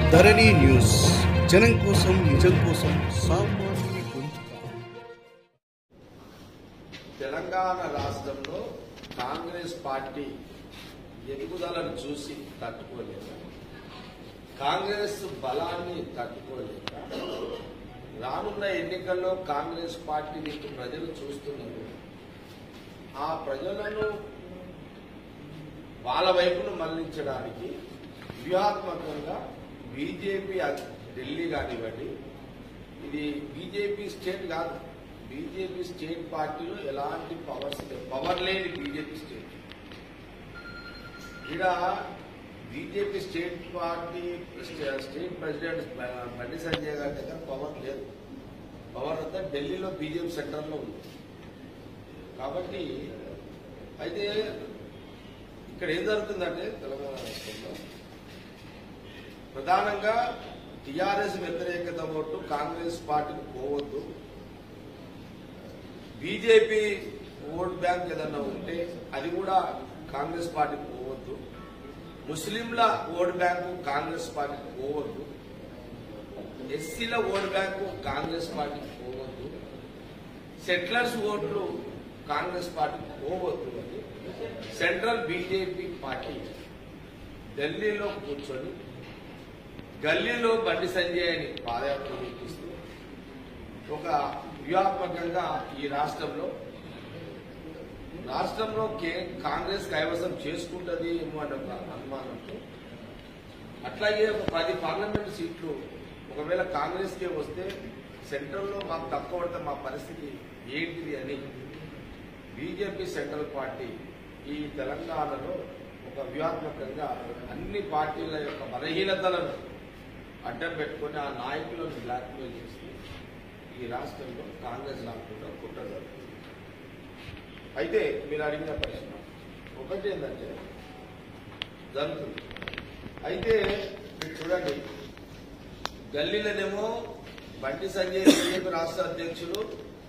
ధరణి news జనం కోసం నిజం కోసం సామాన్యుని గొంతుక తెలంగాణ రాష్ట్రంలో కాంగ్రెస్ పార్టీ ఎదుగుదలను చూసి తట్టుకోలేక కాంగ్రెస్ బలాన్ని తట్టుకోలేక రానున్న ఎన్నికల్లో కాంగ్రెస్ పార్టీని ప్రజలు చూస్తున్నారు ఆ ప్రజలను వాళ్ళ వైపును మళ్లించడానికి వ్యూహాత్మకంగా బీజేపీ ఢిల్లీ కానివ్వండి ఇది బీజేపీ స్టేట్ కాదు బీజేపీ స్టేట్ పార్టీలో ఎలాంటి పవర్స్ లేవు పవర్ లేని బీజేపీ స్టేట్ ఇక్కడ BJP state party state president Bandi Sanjay గారి దగ్గర పవర్ లేదు పవర్ అంతా ఢిల్లీలో బీజేపీ సెంటర్లో ఉంది కాబట్టి అయితే ఇక్కడ ఏం జరుగుతుందంటే తెలంగాణ రాష్ట్రంలో ప్రధానంగా టిఆర్ఎస్ వ్యతిరేకత ఓటు కాంగ్రెస్ పార్టీకి పోవద్దు బీజేపీ ఓట్ బ్యాంక్ ఏదన్నా ఉంటే అది కూడా కాంగ్రెస్ పార్టీకి పోవద్దు ముస్లింల ఓట్ బ్యాంకు కాంగ్రెస్ పార్టీకి పోవద్దు ఎస్సీల ఓట్ బ్యాంకు కాంగ్రెస్ పార్టీకి పోవద్దు సెటిలర్స్ ఓట్లు కాంగ్రెస్ పార్టీకి పోవద్దు అని సెంట్రల్ బీజేపీ పార్టీ ఢిల్లీలో కూర్చొని గల్లీలో బండి సంజయ్ అని పాదయాత్ర చూపిస్తూ ఒక వ్యూహాత్మకంగా ఈ రాష్ట్రంలో రాష్ట్రంలో కే- కాంగ్రెస్ కైవసం చేసుకుంటది ఏమో అనే ఒక అనుమానంతో అట్లాగే ఒక పది పార్లమెంట్ సీట్లు ఒకవేళ కాంగ్రెస్కే వస్తే సెంట్రల్లో మాకు తక్కువ పడితే మా పరిస్థితి ఏంటిది అని బీజేపీ సెంట్రల్ పార్టీ ఈ తెలంగాణలో ఒక వ్యూహాత్మకంగా అన్ని పార్టీల యొక్క బలహీనతలను అడ్డం పెట్టుకొని ఆ నాయకులను బ్లాక్మెయిల్ చేసి ఈ రాష్ట్రంలో కాంగ్రెస్ రాకుండా కుట్ర జరుగుతుంది అయితే మీరు అడిగిన ప్రశ్న ఒకటి ఏంటంటే జరుగుతుంది అయితే మీరు చూడండి గల్లీలోనేమో బండి సంజయ్ బీజేపీ రాష్ట్ర అధ్యక్షుడు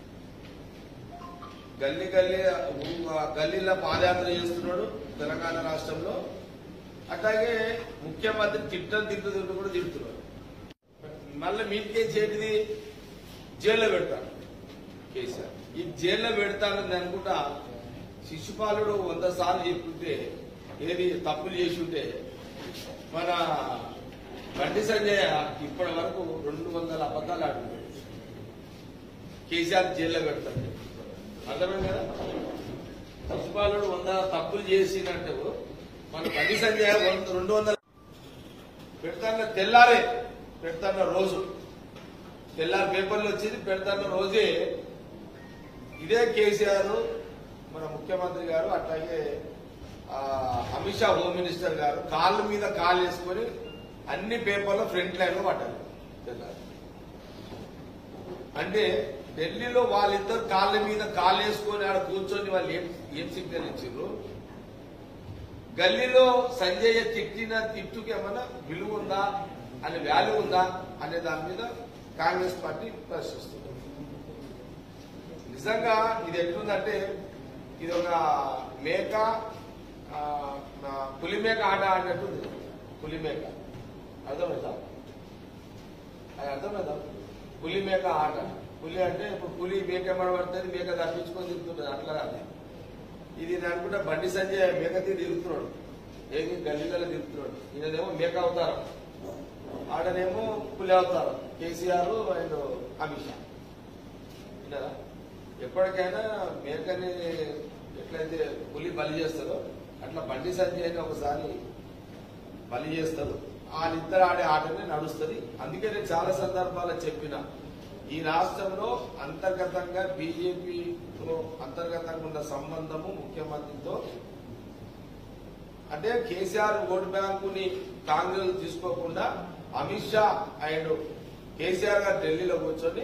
గల్లీ గల్లీ ఊ- గల్లీలో పాదయాత్ర చేస్తున్నాడు తెలంగాణ రాష్ట్రంలో అట్లాగే ముఖ్యమంత్రి తిట్టని తిట్టు తిట్టు కూడా తిడుతున్నాడు మళ్ళీ మీకేం చేటిది జైల్లో పెడతారు కేసీఆర్ ఈ జైల్లో పెడతానని అనుకుంటా శిశుపాలుడు వంద సార్లు చెప్పుంటే ఏది తప్పులు చేసి ఉంటే మన బండి సంజయ్ ఇప్పటి వరకు రెండు వందల అబద్ధాలు ఆడుతున్నాడు కేసీఆర్ జైల్లో పెడతాడు అర్థమైంది కదా శిశుపాలుడు వంద తప్పులు చేసినట్టు మన బండి సంజయ్ వంద రెండు వందల పెడతాన్న తెల్లారే పెడతాన్న రోజు తెల్లారి పేపర్లు వచ్చింది పెడతాన్న రోజే ఇదే కేసీఆర్ మన ముఖ్యమంత్రి గారు అట్లాగే ఆ, అమిత్ షా హోమ్ మినిస్టర్ గారు కాళ్ళ మీద కాళ్ళు వేసుకొని అన్ని పేపర్లో ఫ్రంట్ లైన్ లో పడ్డారు తెల్లారి అంటే ఢిల్లీలో వాళ్ళిద్దరు కాళ్ళ మీద కాళ్ళు వేసుకొని ఆడ కూర్చొని వాళ్ళు ఏం ఏం సిగ్నల్ ఇచ్చారు గల్లీలో సంజయ్ తిట్టిన తిట్టుకి ఏమన్నా విలువ ఉందా అనే వాల్యూ ఉందా అనే దాని మీద కాంగ్రెస్ పార్టీ ప్రశ్నిస్తుంది నిజంగా ఇది ఎట్లుందంటే ఇది ఒక మేక ఆ, ఆ, పులి మేక ఆట ఆడినట్టుంది పులి మేక అర్థమైందా అది అర్థమైందా పులి మేక ఆట పులి అంటే ఇప్పుడు పులి మేక పడుతుంది మేక తప్పించుకొని తిరుగుతుంది అట్లా కాదు ఇది నేను అనుకుంటా బండి సంజయ్ మేక తీరు తిరుగుతున్నాడు ఏది గల్లీలలో తిరుగుతున్నాడు ఈయనదేమో మేక అవతారం ఆడనేమో పులి అవతారం కేసీఆర్ అండ్ అమిత్ షా విన్నారా ఎప్పటికైనా మేకని ఎట్లయితే పులి బలి చేస్తారో అట్లా బండి సంజయ్ని ఒకసారి బలి చేస్తారు వాళ్ళిద్దరు ఆడే ఆటనే నడుస్తుంది అందుకే నేను చాలా సందర్భాల్లో చెప్పిన ఈ రాష్ట్రంలో అంతర్గతంగా బీజేపీతో అంతర్గతంగా ఉన్న సంబంధము ముఖ్యమంత్రితో అంటే కేసీఆర్ ఓటు బ్యాంకుని కాంగ్రెస్ తీసుకోకుండా అమిత్ షా అండ్ కేసీఆర్ గారు ఢిల్లీలో కూర్చొని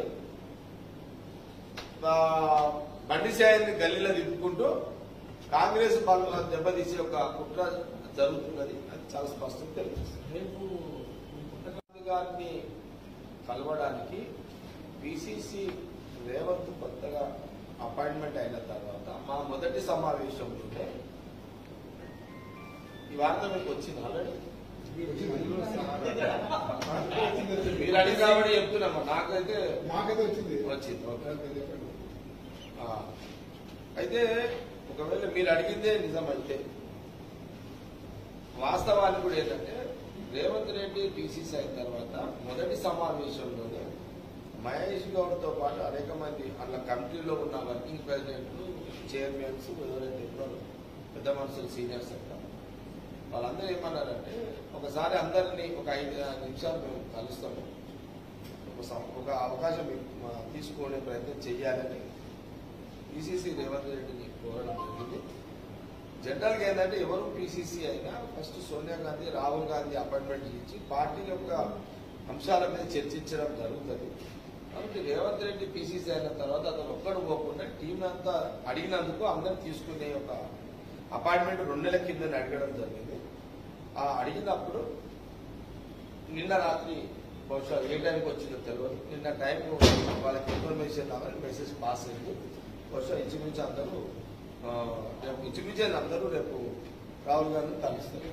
ఆ, బండి సాయాన్ని గల్లీలో తిప్పుకుంటూ కాంగ్రెస్ బల దెబ్బతీసే ఒక కుట్ర జరుగుతున్నది అది చాలా స్పష్టంగా తెలుస్తుంది రేపు గాంధీ గారిని కలవడానికి పిసిసి రేవంత్ కొత్తగా అపాయింట్మెంట్ అయిన తర్వాత మా మొదటి సమావేశంలోనే ఈ వార్త మీకు వచ్చింది ఆల్రెడీ మీరు అడిగి కాబట్టి చెప్తున్నామా నాకైతే మాకైతే వచ్చింది వచ్చింది ఓకే. ఆ, అయితే ఒకవేళ మీరు అడిగిందే నిజమైతే వాస్తవానికి కూడా ఏంటంటే రేవంత్ రెడ్డి టీసీసీ అయిన తర్వాత మొదటి సమావేశంలోనే మహేష్ గౌడ్ తో పాటు అనేక మంది అలా కమిటీలో ఉన్న వర్కింగ్ ప్రెసిడెంట్లు చైర్మన్స్ ఎవరైతే ఉన్నారో పెద్ద మనుషులు సీనియర్స్ అంతా వాళ్ళందరూ ఏమన్నారంటే ఒకసారి అందరినీ ఒక ఐదు నిమిషాలు మేము కలుస్తాము ఒక సం- ఒక అవకాశం మీకు మా- తీసుకునే ప్రయత్నం చేయాలని పిసిసి రేవంత్ రెడ్డిని కోరడం జరిగింది జనరల్గా ఏంటంటే ఎవరు పిసిసి అయినా ఫస్ట్ సోనియా గాంధీ రాహుల్ గాంధీ అపాయింట్మెంట్ ఇచ్చి పార్టీ యొక్క అంశాల మీద చర్చించడం జరుగుతుంది కాబట్టి రేవంత్ రెడ్డి పిసిసి అయిన తర్వాత అతను ఒక్కడు పోకుండా టీం అంతా అడిగినందుకు అందరు తీసుకునే ఒక అపాయింట్మెంట్ రెండు నెలల కింద అడగడం జరిగింది ఆ అడిగినప్పుడు నిన్న రాత్రి బహుశా ఏ టైంకి వచ్చిందో తెలియదు నిన్న టైం వాళ్ళకి ఇన్ఫర్మేషన్ రావాలి మెసేజ్ పాస్ అయింది బహుశా ఇంచుమించు అందరూ ఆ, రేపు ఇంచుమించు అందరూ రేపు రాహుల్ గాంధీని కలుస్తారు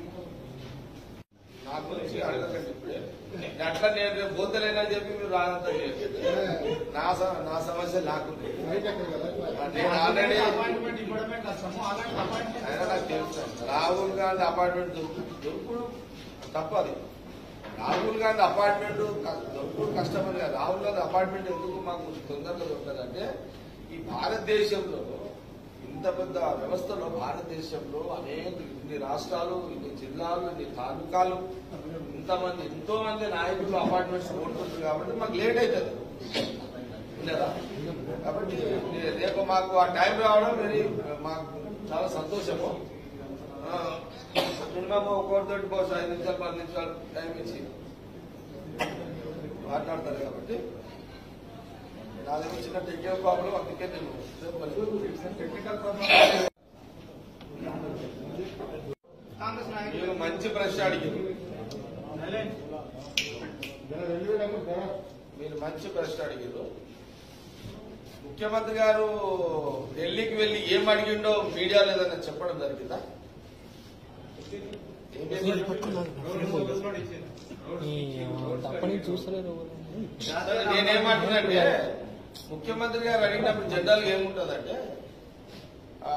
నా గురించి అడగకండి ఇప్పుడే నేను అట్లా నేను రేపు పోతలేనని చెప్పి మీరు రానంతా చేయకండి. నా స- నా సమస్య నాకు రైట్ ఎక్కడ కదా నేను ఆల్రెడీ అపాయింట్మెంట్ ఇవ్వడమే కష్టము అలాంటి అపాయింట్మెంట్ అయినా నాకు తెలుసు రాహుల్ గాంధీ అపార్ట్మెంట్ దొరుకు దొరుకుడు తప్పది రాహుల్ గాంధీ అపార్ట్మెంట్ క- దొరుకుడు కష్టమని కాదు. రాహుల్ గాంధీ అపార్ట్మెంట్ ఎందుకు మాకు తొందరగా దొరకదంటే ఈ భారతదేశంలో ఇంత పెద్ద వ్యవస్థలో భారతదేశంలో అనేక ఇన్ని రాష్ట్రాలు ఇన్ని జిల్లాలు ఇన్ని తాలూకాలు ఇంతమంది ఎంతో మంది నాయకులు అపార్ట్మెంట్స్ కోరుకుంటారు కాబట్టి మాకు లేట్ అవుతుంది ఉండదా కాబట్టి నే- రేపు మాకు ఆ టైం రావడం వెరీ మాకు చాలా సంతోషము మినిమం ఒకరితోటి బహుశా ఐదు నిమిషాలు పది నిమిషాలు టైం ఇచ్చి మాట్లాడతారు కాబట్టి నాది చిన్న టెక్నికల్ ప్రాబ్లం అందుకే నేను రేపు మళ్ళీ టెక్నికల్ కాంగ్రెస్ మీరు నాయకులు మంచి ప్రశ్న అడిగారు జర రెండు వేల ఐదు జర మీరు మంచి ప్రశ్న అడిగారు ముఖ్యమంత్రి గారు ఢిల్లీకి వెళ్ళి ఏం అడిగిండో మీడియాలో ఏదైనా చెప్పడం జరిగిందా ఏమేమి తప్పని చూసలేదు సరే, నేనేమంటున్నానంటే ముఖ్యమంత్రి గారు అడిగినప్పుడు జనరల్ గా ఏముంటదంటే ఆ,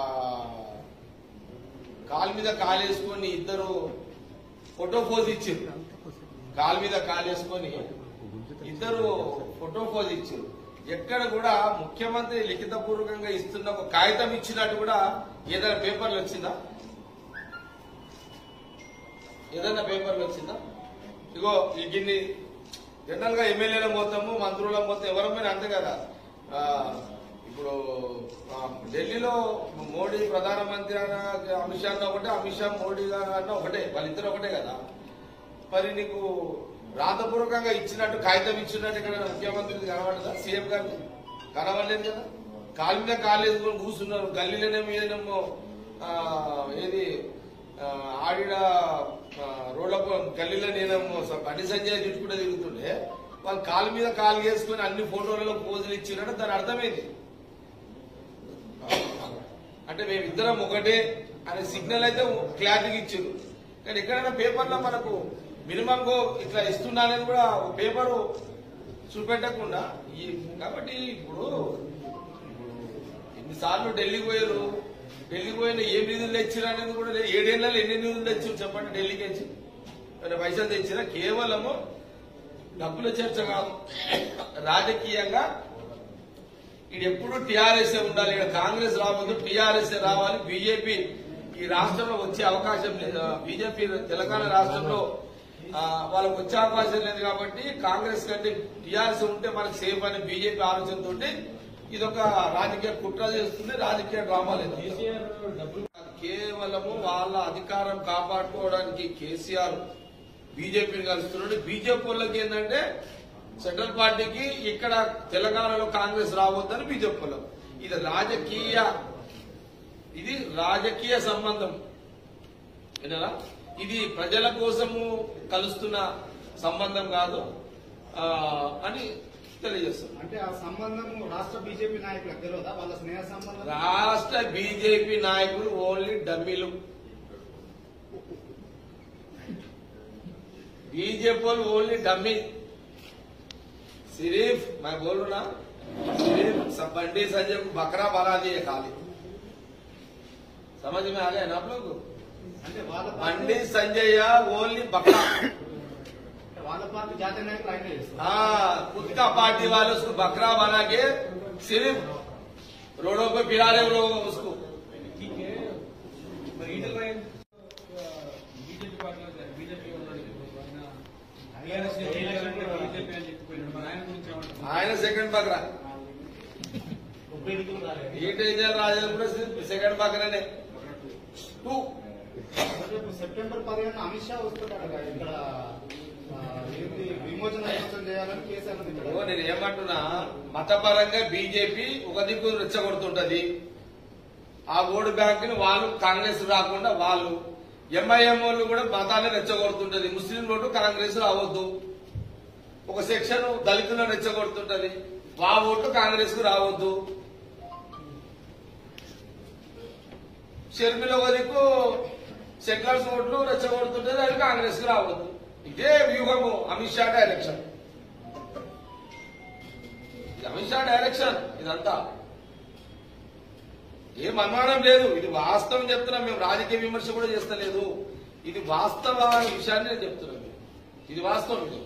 కాలు మీద కాలు వేసుకొని ఇద్దరు ఫోటో పోజ్ ఇచ్చారు కాలు మీద కాలు వేసుకొని ఇద్దరు ఫోటో పోజ్ ఇచ్చారు ఎక్కడ కూడా ముఖ్యమంత్రి లిఖితపూర్వకంగా ఇస్తున్న ఒక కాగితం ఇచ్చినట్టు కూడా ఏదైనా పేపర్లు వచ్చిందా ఏదైనా పేపర్లు వచ్చిందా ఇగో ఈ గిన్ని జనరల్ గా ఎమ్మెల్యేల పోతాము మంత్రుల పోతాం ఎవరమైనా అంతే కదా ఆ, ఇప్పుడు ఆ, ఢిల్లీలో మోడీ ప్రధానమంత్రి అన్న అమిత్ షా అన్న ఒకటే అమిత్ షా మోడీ గారు అన్న ఒకటే వాళ్ళిద్దరు ఒకటే కదా మరి నీకు రాతపూర్వకంగా ఇచ్చినట్టు కాగితం ఇచ్చినట్టు ఇక్కడ ముఖ్యమంత్రి కనబడదా సీఎం గారిని కనబడలేదు కదా కాలు మీద కాలు వేసుకొని కూర్చున్నారు గల్లీలోనేమో ఏదేమో ఆ, ఏది ఆ, ఆడిడ ఆ, రోడ్ల గల్లీలో నేనేమో స- బండి సంజయ్ చుట్టుకుంటే తిరుగుతుండే వాళ్ళు కాలు మీద కాలు వేసుకొని అన్ని ఫోటోలలో పోజులు ఇచ్చినట్టు దాని అర్థమైంది అంటే మేమిద్దరం ఒకటే అనే సిగ్నల్ అయితే క్లారిటీగా ఇచ్చారు కానీ ఎక్కడైనా పేపర్లో మనకు మినిమం గో ఇట్లా ఇస్తున్నానని కూడా ఒక పేపరు చూపెట్టకుండా ఈ కాబట్టి ఇప్పుడు ఎన్నిసార్లు ఢిల్లీకి పోయారు ఢిల్లీకి పోయిన ఏ నిధులు తెచ్చిరా అనేది కూడా లేదు. ఏడేళ్లలో ఎన్ని నిధులు తెచ్చారు చెప్పండి ఢిల్లీకి వచ్చి ఏమైనా పైసలు తెచ్చిరా కేవలము డబ్బుల చర్చ కాదు రాజకీయంగా ఇది ఎప్పుడు టీఆర్ఎస్ ఉండాలి ఇక్కడ కాంగ్రెస్ రావద్దు టీఆర్ఎస్ రావాలి బీజేపీ ఈ రాష్ట్రంలో వచ్చే అవకాశం లేదు బీజేపీ తెలంగాణ రాష్ట్రంలో ఆ, వాళ్ళకి వచ్చే అవకాశం లేదు కాబట్టి కాంగ్రెస్ కంటే టీఆర్ఎస్ ఉంటే మనకు సేఫ్ అని బీజేపీ ఆలోచనతో ఇదొక రాజకీయ కుట్ర చేస్తుంది రాజకీయ డ్రామా లేదు కేవలము వాళ్ళ అధికారం కాపాడుకోవడానికి కేసీఆర్ బీజేపీని కలుస్తున్నాడు బీజేపీ వాళ్ళకి ఏంటంటే సెంట్రల్ పార్టీకి ఇక్కడ తెలంగాణలో కాంగ్రెస్ రావద్దని బీజేపీ వాళ్ళకు ఇది రాజకీయ ఇది రాజకీయ సంబంధం వినరా ఇది ప్రజల కోసము కలుస్తున్న సంబంధం కాదు ఆ, అని తెలియజేస్తున్నాం అంటే ఆ సంబంధం రాష్ట్ర బీజేపీ నాయకులకు తెలియదా వాళ్ళ స్నేహ సంబంధం రాష్ట్ర బీజేపీ నాయకులు ఓన్లీ డమ్మీలు बीजेपी వాళ్ళు ఓన్లీ డమ్మీ सिर्फ मैं बोल रहा ना सिर्फ सब बंडी संजय को बकरा बना दिए खाली समझ में आ गया ना आप लोग అంటే వాళ్ళ బండి సంజయ్య ఓన్లీ బకరా వాళ్ళ పార్టీ జాతీయ నాయకులు ఆయనే చేస్తారు हाँ खुद का पार्टी वाले उसको बकरा बना के सिर्फ रोडों पे फिरा रहे लोग उसको బీజేపీ పార్టీలో బీజేపీ ఉన్నాడు ఇప్పుడు ఆయన బీజేపీ అని చెప్పిపోయినాడు మరి ఆయన గురించి ఏమంటారు ఆయన సెకండ్ బకరా ఉప ఎన్నికలు రాలేదు ఈ డేంజర్ రాజు కూడా సెకండ్ బకరానే టూ రేపు సెప్టెంబర్ పదిహేను అమిత్ షా వస్తున్నాడు కదా ఇక్కడ ఆ, ఏంటి విమోచన దినోత్సవం చేయాలని కేసీఆర్ ఉంది ఓ ఇక్కడ నేను ఏమంటున్నా మతపరంగా బీజేపీ ఒక దిక్కు రెచ్చగొడుతుంటది ఆ ఓటు బ్యాంక్ ని వాళ్ళు కాంగ్రెస్ రాకుండా వాళ్ళు ఎంఐఎం వాళ్ళు కూడా మతాన్ని రెచ్చగొడుతుంటది ముస్లిం ఓటు కాంగ్రెస్ రావద్దు ఒక సెక్షన్ దళితులను రెచ్చగొడుతుంటది వా ఓటు కాంగ్రెస్ కు రావద్దు షర్మిల ఒక దిక్కు సెటిలర్స్ ఓట్లు రెచ్చగొడుతుంటది అది కాంగ్రెస్ కు రావద్దు ఇదే వ్యూహము అమిత్ షా డైరెక్షన్ ఇది అమిత్ షా డైరెక్షన్ ఇదంతా ఏం అనుమానం లేదు ఇది వాస్తవం చెప్తున్నాం మేము రాజకీయ విమర్శ కూడా చేస్తలేదు ఇది వాస్తవ విషయాన్ని నేను చెప్తున్నాను మీకు. ఇది వాస్తవం ఇది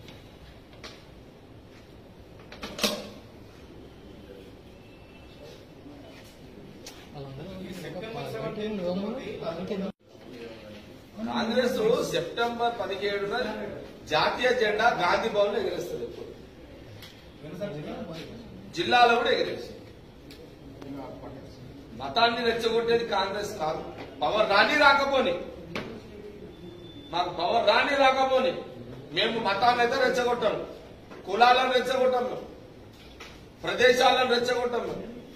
కాంగ్రెస్ సెప్టెంబర్ పదిహేడున జాతీయ జెండా గాంధీ భవన్ ఎగరేస్తుంది ఎప్పుడు జిల్లాలో కూడా ఎగరేస్తుంది మతాన్ని రెచ్చగొట్టేది కాంగ్రెస్ కాదు పవర్ రాని రాకపోని మాకు పవర్ రాని రాకపోని మేము మతాన్ని అయితే రెచ్చగొట్టాము కులాలను రెచ్చగొట్టాము ప్రదేశాలను రెచ్చగొట్టాము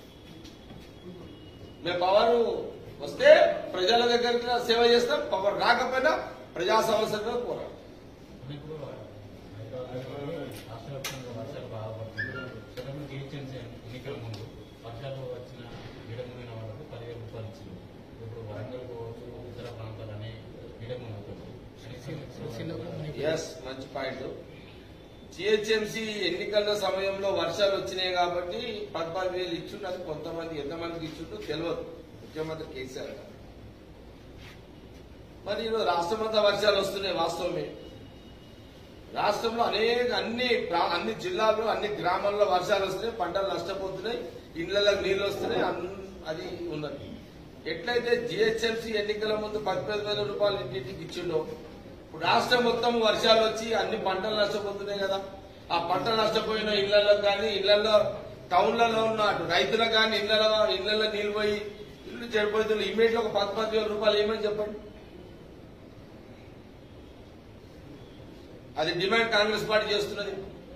మేము పవర్ వస్తే ప్రజల దగ్గరికి సేవ చేస్తాం పవర్ రాకపోయినా ప్రజా సమస్యలతో పోరాడు ఇప్పుడు రాష్ట్ర వ్యాప్తంగా వర్షాలు బాగా పడుతుంది సెప్టెంబర్ జిహెచ్ఎంసీ ఎన్నికల ముందు వర్షాలు వచ్చిన విడముడిన వాళ్ళకు పదివేల రూపాయలు ఇచ్చింది ఇప్పుడు వరంగల్ పోవచ్చు ఇతర ప్రాంతాలనే విడమునవుతుంది ఎస్ మంచి పాయింట్ జిహెచ్ఎంసీ ఎన్నికల సమయంలో వర్షాలు వచ్చినాయి కాబట్టి పద్నాలుగు వేలు ఇచ్చుండు అది కొంతమంది ఎంతమందికి ఇచ్చుండో తెలియదు ముఖ్యమంత్రి కేసీఆర్ గారు మరి ఈరోజు రాష్ట్రమంతా వర్షాలు వస్తున్నాయి వాస్తవమే రాష్ట్రంలో అనేక అన్ని ప్రా- అన్ని జిల్లాల్లో అన్ని గ్రామాల్లో వర్షాలు వస్తున్నాయి పంటలు నష్టపోతున్నాయి ఇళ్లకు నీళ్లు వస్తున్నాయి అన్- అది ఉన్నది ఎట్లయితే జిహెచ్ఎంసీ ఎన్నికల ముందు పద్దెనిమిది వేల రూపాయలు ఇంటింటికి ఇచ్చిండో ఇప్పుడు రాష్ట్రం మొత్తం వర్షాలు వచ్చి అన్ని పంటలు నష్టపోతున్నాయి కదా ఆ పంట నష్టపోయిన ఇళ్లలో కానీ ఇళ్లలో టౌన్లలో ఉన్న అటు రైతులకు కానీ ఇళ్లలో ఇళ్లలో నీళ్ళు పోయి ఇల్లు చెడిపోతున్నాయి ఇమీడియట్ ఒక పది పది వేల రూపాయలు ఏమని చెప్పండి అది డిమాండ్ కాంగ్రెస్ పార్టీ చేస్తున్నది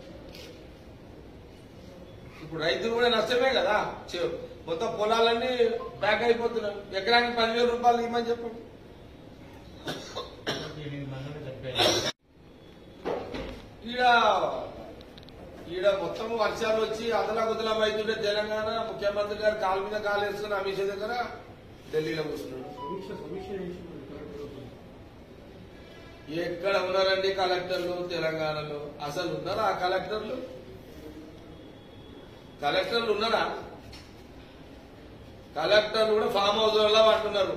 ఇప్పుడు రైతులు కూడా నష్టమే కదా చె- మొత్తం పొలాలన్నీ బ్యాక్ అయిపోతున్నాయి ఎకరానికి పదివేల రూపాయలు ఇవ్వమని చెప్పండి ఎనిమిది మందిని చనిపోయారు ఈడ ఈడ మొత్తం వర్షాలు వచ్చి అదలాకుదలం అవుతుంటే తెలంగాణ ముఖ్యమంత్రి గారు కాలు మీద కాలు వేసుకుని అమిత్ షా దగ్గర ఢిల్లీలో కూర్చున్నాడు ఎక్కడ ఉన్నారండి కలెక్టర్లు తెలంగాణలో అసలు ఉన్నారా ఆ కలెక్టర్లు కలెక్టర్లు ఉన్నారా కలెక్టర్లు కూడా ఫామ్ హౌస్ లో అంటున్నారు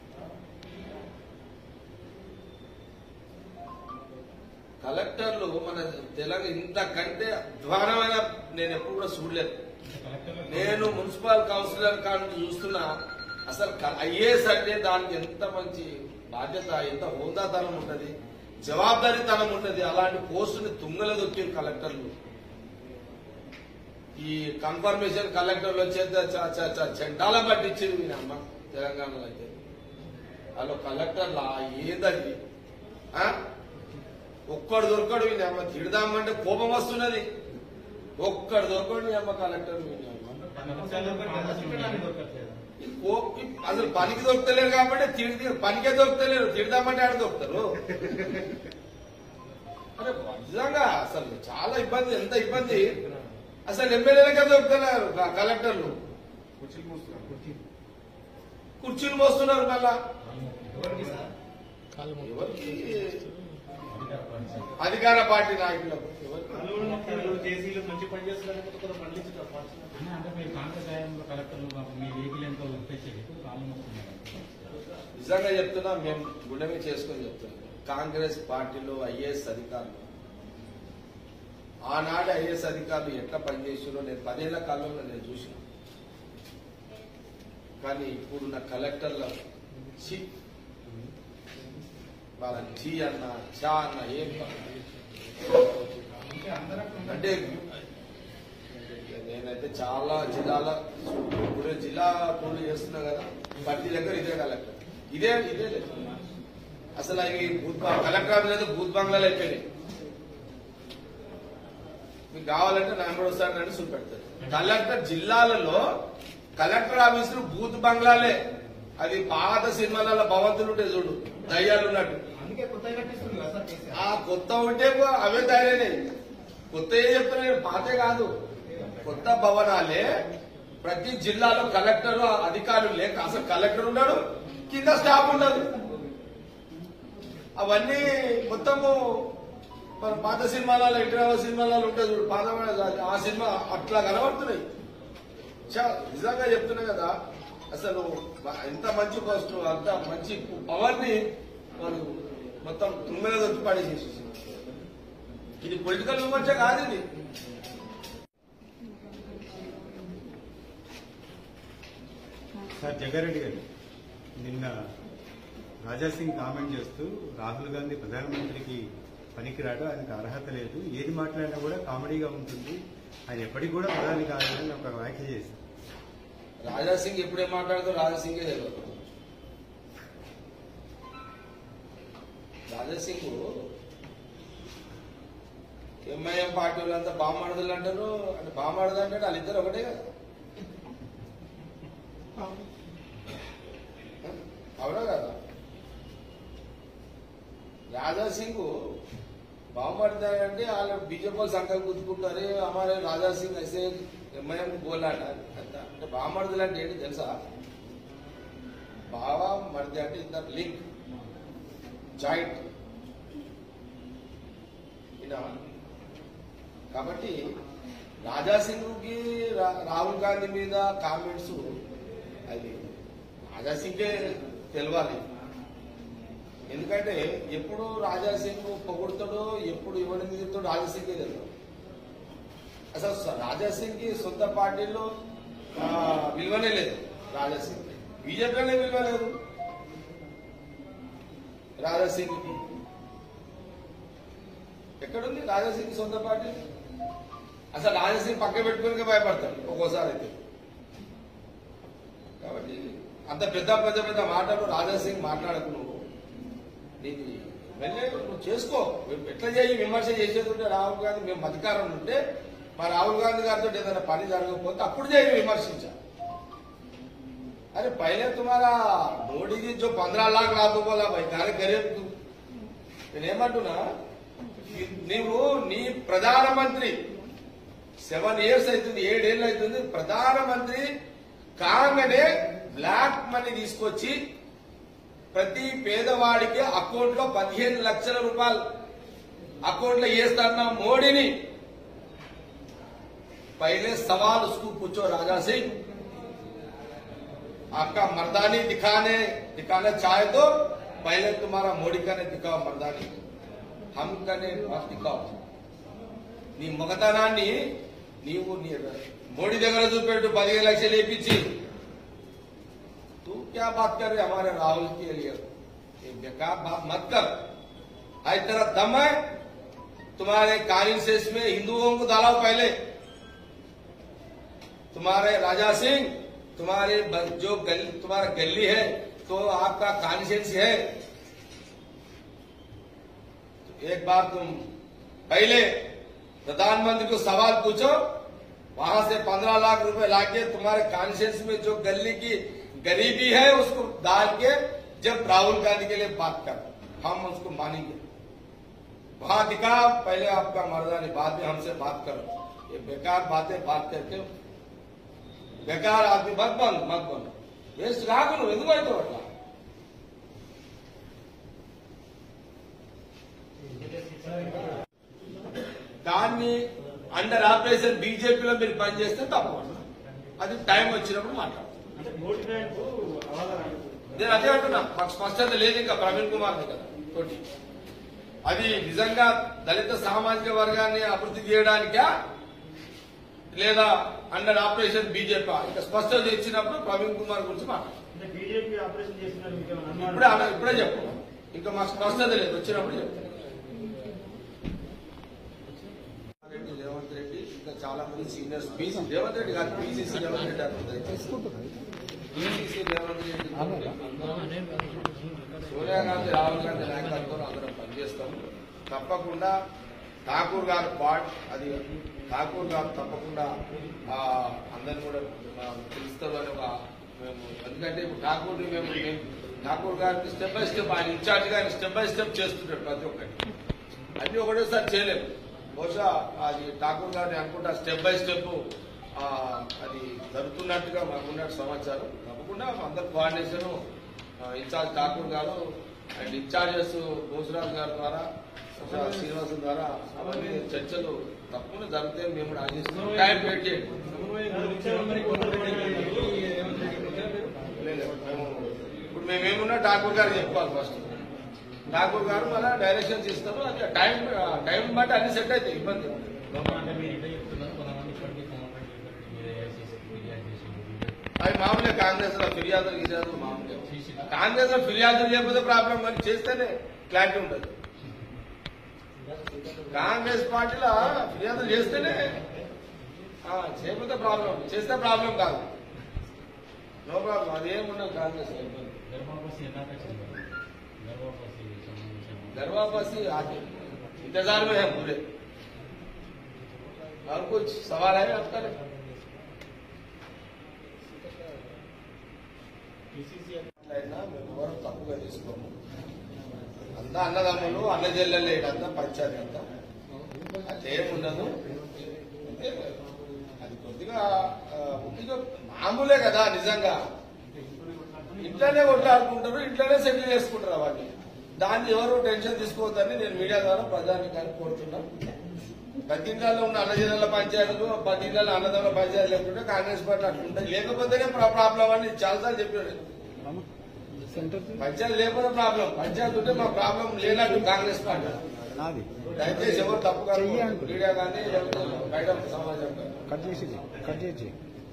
కలెక్టర్లు మన తెలంగాణ ఇంతకంటే అధ్వానమైన నేను ఎప్పుడు కూడా చూడలేదు నేను మున్సిపల్ కౌన్సిలర్ కానీ చూస్తున్నా అసలు ఐఏఎస్ అంటే దానికి ఎంత మంచి బాధ్యత ఎంత హోదాతనం ఉంటది జవాబాదారీతనం ఉంటది అలాంటి పోస్టుని తుంగల దొక్కిన కలెక్టర్లు ఈ కన్ఫర్మేషన్ కలెక్టర్లు వచ్చేది చ- చ- చ- చెండాలం పట్టించింది మీ అమ్మ తెలంగాణలో అయితే వాళ్ళు కలెక్టర్లా ఏదది ఆ? ఒక్కడు దొరకడు మీ అమ్మ తిడదామంటే కోపం వస్తున్నది ఒక్కడు దొరకడు మీ అమ్మ కలెక్టర్ మీ అమ్మ ఈ కో- ఈ అసలు పనికి దొరుకుతలేరు కాబట్టి తిడి పనికే దొరుకుతలేరు తిడదామంటే ఆడ దొరుకుతారు అరే నిజంగా అసలు చాలా ఇబ్బంది ఎంత ఇబ్బంది అసలు ఎమ్మెల్యేలకే దొరుకుతున్నారు క- కలెక్టర్లు కుర్చీలు మోస్తున్నారు మళ్ళా ఎవరికి సార్ కాలు మొక్కు. ఎవరికి అధికార పార్టీ అధికార పార్టీ నాయకులకు జేసీలు మంచి పని చేస్తున్నారని కొంత పండించారు అన్న, అంటే మీరు కాంగ్రెస్ హయాంలో కలెక్టర్లు మీ వెహికల్ ఎంతో ఉత్తేసేది ఇప్పుడు కాళ్ళు మొక్కుతున్నారు నిజంగా చెప్తున్నా మేము గుండెమే చేసుకొని చెప్తున్నాం కాంగ్రెస్ పార్టీలో ఐఏఎస్ అధికారులు ఆనాడు ఐఏఎస్ అధికారులు ఎట్లా పనిచేసారో నేను పదేళ్ల కాలంలో నేను చూసిన కానీ ఇప్పుడున్న కలెక్టర్ల చి వాళ్ళ చీ అన్న చా అన్న ఏం పని. అంటే నేనైతే చాలా జిల్లాల ఇప్పుడు జిల్లా టూర్లు చేస్తున్నా కదా ప్రతి దగ్గర ఇదే కలెక్టర్ ఇదే ఇదే లేదు. అసలు అవి బూత్ బా- కలెక్టర్ ఆఫీస్ అయితే బూత్ బంగ్లాలు అయిపోయినాయి మీకు కావాలంటే నెంబర్ వస్తానంటే చూపెడతారు కలెక్టర్ జిల్లాలలో కలెక్టర్ ఆఫీసులు బూత్ బంగ్లాలే అది పాత సినిమాలలో భవంతులు ఉంటాయి చూడు దయ్యాలు ఉన్నట్టు అందుకే కొత్తగా కట్టిస్తుంది కదా సార్ కేసీఆర్ ఆ కొత్త ఉంటే పో- అవే తయారైనాయి కొత్త ఏ చెప్తున్నా పాతే కాదు కొత్త భవనాలే ప్రతి జిల్లాలో కలెక్టర్ అధికారులు లేక అసలు కలెక్టర్ ఉన్నాడు కింద స్టాఫ్ ఉండదు అవన్నీ మొత్తము మన పాత సినిమాలలో ఇంటర్నల్ సినిమాలలో ఉంటుంది చూడు పాత ఆ సినిమా అట్లా కనబడుతున్నాయి చా నిజంగా చెప్తున్నా కదా అసలు ఎంత మంచి పోస్ట్ అంత మంచి పవర్ ని వాళ్ళు మొత్తం తుమ్మెల దొరికి పాడేసేసి ఇది పొలిటికల్ విమర్శ కాదు ఇది సార్ జగ్గారెడ్డి గారు నిన్న రాజాసింగ్ కామెంట్ చేస్తూ రాహుల్ గాంధీ ప్రధానమంత్రికి పనికిరాడు ఆయనకు అర్హత లేదు ఏది మాట్లాడినా కూడా కామెడీగా ఉంటుంది ఆయన ఎప్పటికి కూడా ప్రధాని కాదని ఒక వ్యాఖ్య చేశారు రాజా సింగ్ ఎప్పుడే మాట్లాడుతూ రాజా సింగే తెలియదు రాజా సింగ్ ఎంఐఎం పార్టీ వాళ్ళంతా బామ్మడుదలు అంటారు అంటే బామ్మడుదు అంటే వాళ్ళిద్దరు ఒకటే కదా అవునా కదా రాజా సింగ్ బాగుపడతారంటే వాళ్ళు బీజేపీ వాళ్ళు సంకల్పం గుర్తుకుంటారు అమ్మారే రాజా సింగ్ అయితే ఎంఐఎం గోలాట అంత అంటే బామర్దులు అంటే ఏంటి తెలుసా బావా మరిది అంటే ఇద్దరు లింక్ జాయింట్ ఇలా కాబట్టి రాజా సింగ్కి రా- రాహుల్ గాంధీ మీద కామెంట్స్ అది రాజా సింగే తెలవాలి ఎందుకంటే ఎప్పుడు రాజా సింగ్ పొగుడుతాడో ఎప్పుడు ఇవ్వడం మీద రాజా సింగే తెలియదు అసలు స- రాజా సింగ్ కి సొంత పార్టీలో ఆ, విలువనే లేదు రాజా సింగ్ బీజేపీలోనే విలువ లేదు రాజా సింగ్ కి ఎక్కడుంది రాజా సింగ్ సొంత పార్టీ అసలు రాజా సింగ్ పక్క పెట్టుకుని భయపడతాడు ఒక్కోసారి అయితే కాబట్టి అంత పెద్ద పెద్ద పెద్ద మాటలు రాజా సింగ్ మాట్లాడకు నువ్వు నీకు వెళ్ళే నువ్వు చేసుకో ఎట్లా చేయి విమర్శ చేసేది ఉంటే రాహుల్ గాంధీ మేము అధికారం ఉంటే మా రాహుల్ గాంధీ గారితో ఏదైనా పని జరగకపోతే అప్పుడు చేయి విమర్శించా अरे पहले तुम्हारा मोदी जी जो पंद्रह लाख రాదు बोला भाई కానీ గరీబ్ తు. నేనేమంటున్నా ఈ- నీవు నీ ప్రధానమంత్రి సెవెన్ ఇయర్స్ అవుతుంది ఏడేళ్ళు అవుతుంది ప్రధానమంత్రి కాగానే బ్లాక్ మనీ తీసుకొచ్చి ప్రతి పేదవాడికి అకౌంట్ లో పదిహేను లక్షల రూపాయలు అకౌంట్ లో వేస్తాన్న మోడీని पहले सवाल उसको पूछो राजा सिंह आपका मर्दानी दिखाने दिखाना चाहे तो पहले तुम्हारा मोदी का ने दिखाओ मर्दानी हम कने मत दिखाओ నీ మగతనాన్ని నీవు నీ మోడీ దగ్గర చూపెట్టు పదిహేను లక్షలు వేపించి तू क्या बात कर रहे हमारे राहुल के लिए ये बेकार बात मत कर आज तेरा दम है तुम्हारे कॉन्सेंस में हिंदुओं को डालाओ पहले तुम्हारे राजा सिंह तुम्हारे ब- जो गली तुम्हारा गली है तो आपका कॉन्शियंस है तो एक बार तुम पहले प्रधानमंत्री को सवाल पूछो वहां से पंद्रह लाख रुपए लाके तुम्हारे कॉन्शियंस में जो गली की गरीबी है उसको डाल के जब राहुल गांधी के लिए बात कर हम उसको मानेंगे वहां दिखा पहले आपका मर्दानी बाद में हमसे बात करो ये बेकार बातें बात करके బెకార్ అది మత్ బంద్ మత్ బంద్ వేస్ట్ కాకు నువ్వు ఎందుకు అవుతావు అట్లా దాన్ని అండర్ ఆపరేషన్ బీజేపీలో మీరు పనిచేస్తే తప్పు అది టైం వచ్చినప్పుడు మాట్లాడతాం అంటే నోటి బ్యాంకు ఆధారం నేను అదే అంటున్నా మాకు స్పష్టత లేదు ఇంకా ప్రవీణ్ కుమార్ కదా తోటి అది నిజంగా దళిత సామాజిక వర్గాన్ని అభివృద్ధి చేయడానికా లేదా అండర్ ఆపరేషన్ బీజేపీ ఇంకా స్పష్టత ఇచ్చినప్పుడు ప్రవీణ్ కుమార్ గురించి మాట్లాడతాం అంటే బీజేపీ ఆపరేషన్ చేస్తున్నారు మీకు ఏమైనా ఇప్పుడే అనుమానం? అన- ఇప్పుడే చెప్పు ఇంకా మాకు స్పష్టత లేదు వచ్చినప్పుడు చెప్తాం రెడ్డి రేవంత్ రెడ్డి ఇంకా చాలా మంది సీనియర్స్ పీసీ రేవంత్ రెడ్డి కాదు పీసీసీ రేవంత్ రెడ్డి అనుకుంటుంది పీసీసీ రేవంత్ రెడ్డి సోనియా గాంధీ రాహుల్ గాంధీ నాయకత్వంలో అందరం పనిచేస్తాం తప్పకుండా ఠాకూర్ గారు పాట్ అది ఠాకూర్ గారు తప్పకుండా ఆ, అందరిని కూడా ఆ, పిలుస్తారు అని ఒక మేము ఎందుకంటే ఇప్పుడు ఠాకూర్ మేము మేము ఠాకూర్ గారికి స్టెప్ బై స్టెప్ ఆయన ఇన్ఛార్జ్ గారిని స్టెప్ బై స్టెప్ చేస్తుంటాడు ప్రతి ఒక్కటి అన్ని ఒకటేసారి చేయలేము బహుశా అది ఠాకూర్ గారిని అనుకుంటా స్టెప్ బై స్టెప్ అది జరుగుతున్నట్టుగా మాకున్న సమాచారం తప్పకుండా అందరు కోఆర్డినేషన్ ఇన్ఛార్జ్ ఠాకూర్ గారు అండ్ ఇన్ఛార్జెస్ భోజరాజ్ గారి ద్వారా ఇంకా శ్రీనివాసం ద్వారా అవన్నీ చర్చలు తప్పకుండా జరుగుతాయి మేము కూడా ఆశిస్తున్నాం టైం వెయిట్ చేయండి సమన్వయం గురించి మరి కోమటిరెడ్డి గారికి రేవంత్ రెడ్డి గురించి మీరు లేదు, మేము ఇప్పుడు మేమేమున్నా ఠాకూర్ గారు చెప్పుకోవాలి ఫస్ట్ ఠాకూర్ గారు మళ్ళీ డైరెక్షన్స్ ఇస్తారు అది టైం టైం బట్టి అన్ని సెట్ అవుతాయి ఇబ్బంది లేదు. అంటే మీరు ఇట్లా చెప్తున్నారు కొంతమంది ఇప్పటికీ కోమటిరెడ్డి గారికి మీద ఏఐసీసీ ఫిర్యాదు చేసింది అవి మామూలే కాంగ్రెస్ లో ఫిర్యాదులు గిర్యాదులు మామూలే కాంగ్రెస్ లో ఫిర్యాదులు చేయకపోతే ప్రాబ్లం మరి చేస్తేనే క్లారిటీ ఉంటుంది కాంగ్రెస్ పార్టీలో ఫిర్యాదులు చేస్తేనే ఆ, చేయకపోతే ప్రాబ్లం చేస్తే ప్రాబ్లం కాదు నో ప్రాబ్లం అదేం ఉండదు కాంగ్రెస్ లో ఇబ్బంది గర్భాపసి ఎన్నాక వచ్చింది గర్భాపసి సంబంధించిన गर्भापासी आगे इंतजार में है पूरे और कुछ सवाल है आपका అయినా మేము ఎవరు తప్పుగా తీసుకోము అంతా అన్నదమ్ములు అన్న చెల్లెలు అంతా పంచాయతీ అంతా అదేం ఉండదు అంటే అది కొద్దిగా ఆ, కొద్దిగా మామూలే కదా నిజంగా ఇంట్లోనే కొట్లాడుకుంటారు ఇంట్లోనే సెటిల్ చేసుకుంటారు అవన్నీ దాన్ని ఎవరు టెన్షన్ తీసుకోవద్దని నేను మీడియా ద్వారా ప్రజానికాన్ని కోరుతున్నాను ప్రతి ఇంట్లో ఉన్న అన్నజనుల పంచాయతీలు పది ఇళ్ళ అన్నదమ్ముల పంచాయతీలు లేకుంటే కాంగ్రెస్ పార్టీ అట్లుంటాయి లేకపోతేనే ప్రా- ప్రాబ్లం అని చాలాసార్లు చెప్పాడు పంచాయతీ లేకపోతే ప్రాబ్లం పంచాయతీ ఉంటే మా ప్రాబ్లం లేనట్టు కాంగ్రెస్ పార్టీ దయచేసి ఎవరు తప్పుగా మీడియా కానీ లేకపోతే బయట సమాజం కానీ కట్ చేసి కట్ చేసి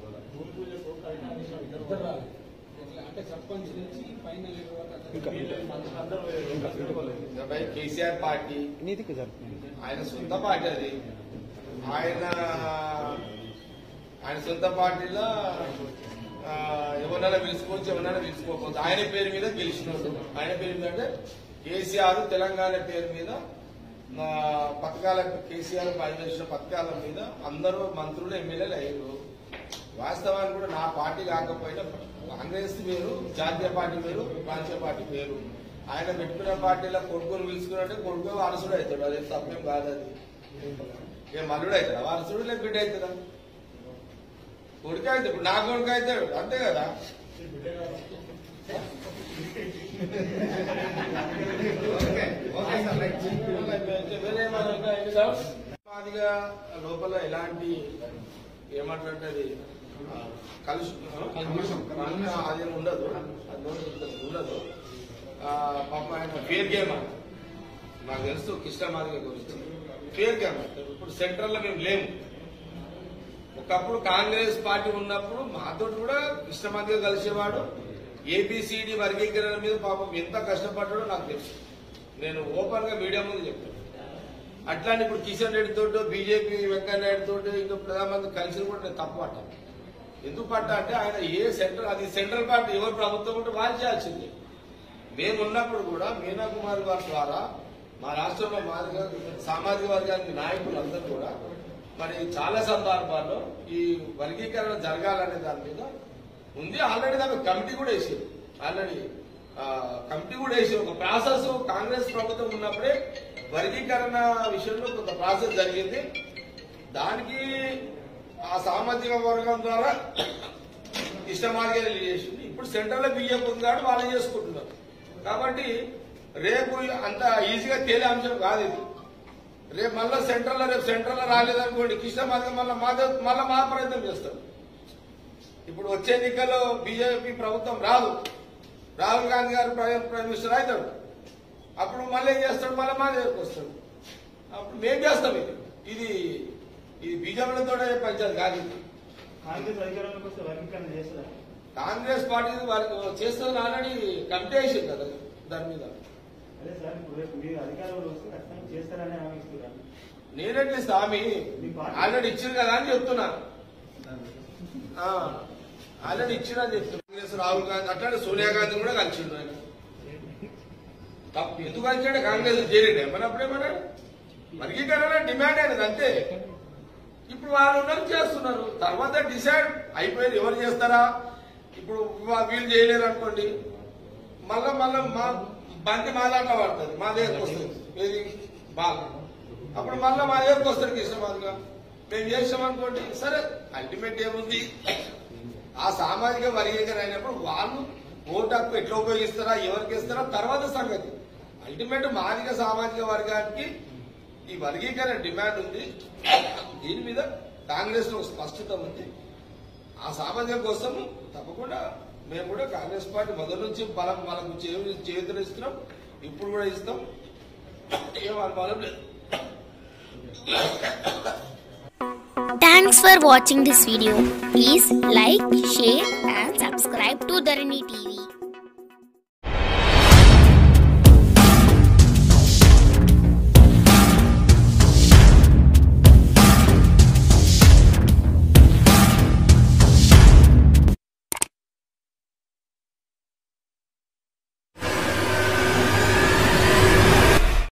అంటే సర్పంచ్ నుంచి ఫైనల్ ఇంకా పై కేసీఆర్ పార్టీ నీతికి జరుగుతుంది ఆయన సొంత పార్టీ అది ఆయన ఆయన సొంత పార్టీలో ఆ, ఎవరైనా పిలుచుకోవచ్చు ఎవరైనా పిలుచుకోకపోవచ్చు ఆయన పేరు మీద గెలిచినోడు ఆయన పేరు మీద అంటే కేసీఆర్ తెలంగాణ పేరు మీద ఆ, పథకాల కేసీఆర్ పనిచేసిన పథకాల మీద అందరూ మంత్రులు ఎమ్మెల్యేలు అయ్యారు వాస్తవానికి కూడా నా పార్టీ కాకపోయినా కాంగ్రెస్ వేరు జాతీయ పార్టీ వేరు ప్రాంతీయ పార్టీ వేరు ఆయన పెట్టుకున్న పార్టీలో కొడుకుని పిలుచుకున్నట్టే కొడుకు వారసుడు అవుతాడు అదే తప్పేం కాదు అది ఏ మల్లుడు అవుతాడా వారసుడు లేక బిడ్డ అవుతాడా కొడుకు అయితే ఇప్పుడు నా కొడుకు అవుతాడు అంతే కదా మాదిగా లోపల ఎలాంటి ఏమంటే అది ఆ, కలుష కలుషం అది ఉండదు అది ఉండదు ఆ, పాపం ఆయన ఫేర్ గేమ్ అంట నాకు తెలుసు కృష్ణ మాదిగ గురించి ఫేర్ గేమ్ అంట ఇప్పుడు సెంట్రల్ లో మేము లేము ఒకప్పుడు కాంగ్రెస్ పార్టీ ఉన్నప్పుడు మాతో కూడా కృష్ణమాదిగా కలిసేవాడు ఏబిసిడి వర్గీకరణ మీద పాపం ఎంత కష్టపడ్డాడో నాకు తెలుసు నేను ఓపెన్ గా మీడియా ముందు చెప్తాను అట్లానే ఇప్పుడు కిషన్ రెడ్డి తోటో బీజేపీ వెంకయ్య నాయుడు తోటో ఇంకా ప్రధానమంత్రి కలిసి కూడా నేను తప్పు పట్టాను ఎందుకు పట్టా అంటే ఆయన ఏ సెంట్రల్ అది సెంట్రల్ పార్టీ ఎవరు ప్రభుత్వం ఉంటే వాళ్ళు చేయాల్సింది మేము ఉన్నప్పుడు కూడా మీనా కుమార్ గారి ద్వారా మా రాష్ట్రంలో మాదిగా సామాజిక వర్గానికి నాయకులందరూ కూడా మరి చాలా సందర్భాల్లో ఈ వర్గీకరణ జరగాలనే దాని మీద ఉంది ఆల్రెడీ దానికి కమిటీ కూడా వేసారు ఆల్రెడీ ఆ, కమిటీ కూడా వేసి ఒక ప్రాసెస్ కాంగ్రెస్ ప్రభుత్వం ఉన్నప్పుడే వర్గీకరణ విషయంలో కొంత ప్రాసెస్ జరిగింది దానికి ఆ సామాజిక వర్గం ద్వారా ఇష్టమార్గాలు చేసింది ఇప్పుడు సెంట్రల్ లో బియ్యం ఉంది కాబట్టి వాళ్ళు చేసుకుంటున్నారు కాబట్టి రేపు అంత ఈజీగా తేలే అంశం కాదు ఇది రేపు మళ్ళా సెంట్రల్ రేపు సెంట్రల్ రాలేదనుకోండి కృష్ణ మాదిగ మళ్ళీ మా మళ్ళీ మా ప్రయత్నం చేస్తాం ఇప్పుడు వచ్చే ఎన్నికల్లో బీజేపీ ప్రభుత్వం రాదు రాహుల్ గాంధీ గారు ప్రైమ్ ప్రైమ్ మినిస్టర్ అవుతాడు అప్పుడు మళ్ళీ ఏం చేస్తాడు మళ్ళీ మా దగ్గరకు వస్తాడు అప్పుడు మేం చేస్తాం ఇది ఇది ఇది బీజేపీలతో పంచాలి కాదు ఇది. కాంగ్రెస్ అధికారంలోకి వస్తే వర్గీకరణ చేస్తారా కాంగ్రెస్ పార్టీ వారికి చేస్తుంది ఆల్రెడీ కమిటీ వేసింది కదా దాని మీద అదే సార్ ఇప్పుడు రేపు మీరు అధికారంలో వస్తే ఖచ్చితంగా చేస్తారని హామీ ఇస్తున్నారు నేనెట్లీ స్వామి ఆల్రెడీ ఇచ్చింది కదా అని చెప్తున్నా ఆ, ఆల్రెడీ ఇచ్చినా చెప్తున్నా కాంగ్రెస్ రాహుల్ గాంధీ అట్లాంటి సోనియా గాంధీ కూడా కలిసిండు ఆయన తప్పు ఎందుకు కలిసాడు కాంగ్రెస్ చేరిండు ఏమన్నా అప్పుడేమన్నా వర్గీకరణ డిమాండ్ అయినది అంతే ఇప్పుడు వాళ్ళు ఉన్నారు చేస్తున్నారు తర్వాత డిసైడ్ అయిపోయింది ఎవరు చేస్తారా ఇప్పుడు వా- వీళ్ళు చేయలేరు అనుకోండి మళ్ళా మళ్ళా మా బంతి మా దాంట్లో పడుతుంది మా దగ్గరకు వస్తుంది ఏది బాగా అప్పుడు మళ్ళా మా దగ్గరకు వస్తారు కృష్ణమాదిగా మేము చేసాం అనుకోండి సరే అల్టిమేట్ ఏముంది ఆ సామాజిక వర్గీకరణ అయినప్పుడు వాళ్ళు ఓటు హక్కు ఎట్లా ఉపయోగిస్తారా ఎవరికి ఇస్తారా తర్వాత సంగతి అల్టిమేట్ మాదిక సామాజిక వర్గానికి ఈ వర్గీకరణ డిమాండ్ ఉంది దీని మీద కాంగ్రెస్ లో స్పష్టత ఉంది ఆ సామాజిక కోసం తప్పకుండా మేము కూడా కాంగ్రెస్ పార్టీ మొదటి నుంచి బలం మనకు చేతులు ఇస్తున్నాం ఇప్పుడు కూడా ఇస్తాం ఏం అనుమానం లేదు Thanks for watching this video. Please like, share and subscribe to Dharani TV.